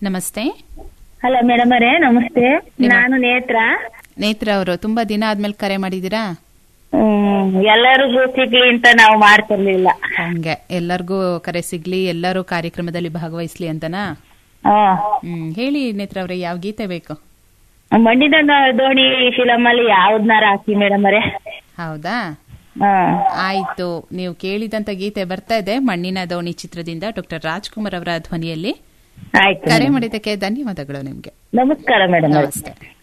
ನಮಸ್ತೆ hello madam ಅವರೇ ನಮಸ್ತೆ ನಾನು ನೇತ್ರ ನೇತ್ರ ಅವರು ತುಂಬಾ ದಿನ ಆದ್ಮೇಲೆ ಕರೆ ಮಾಡಿದೀರಾ ಹ್ಮ್ ಎಲ್ಲರಿಗೂ ಸಿಗ್ಲಿ ಅಂತ ನಾವು ಮಾಡ್ತಿರ್ಲಿಲ್ಲ ಹಂಗೆ ಎಲ್ಲರಿಗೂ ಕರೆ ಸಿಗ್ಲಿ ಎಲ್ಲರೂ ಕಾರ್ಯಕ್ರಮದಲ್ಲಿ ಭಾಗವಹಿಸ್ಲಿ ಅಂತನಾ ಹಾ ಹ್ಮ್ ಹೇಳಿ ನೇತ್ರ ಅವ್ರೆ ಯಾವ ಗೀತೆ ಬೇಕು ಮಂಡಿದ ದೋಣಿ ಫಿಲಮ್ ಅಲ್ಲಿ ಯಾವ್ದನಾರ ಹಾಕಿ ಮೇಡಮ್ ಅವರೇ ಹೌದಾ ಹಾ ಆಯ್ತು ನೀವು ಕೇಳಿದಂತ ಗೀತೆ ಬರ್ತಾ ಇದೆ ಮಣ್ಣಿನ ದೋಣಿ ಚಿತ್ರದಿಂದ ಡಾಕ್ಟರ್ ರಾಜ್ಕುಮಾರ್ ಅವರ ಧ್ವನಿಯಲ್ಲಿ ಆಯ್ತು ಕರೆ ಮಾಡಿದ್ದಕ್ಕೆ ಧನ್ಯವಾದಗಳು ನಿಮ್ಗೆ ನಮಸ್ಕಾರ ಮೇಡಮ್ ಅವರೇ ನಮಸ್ತೆ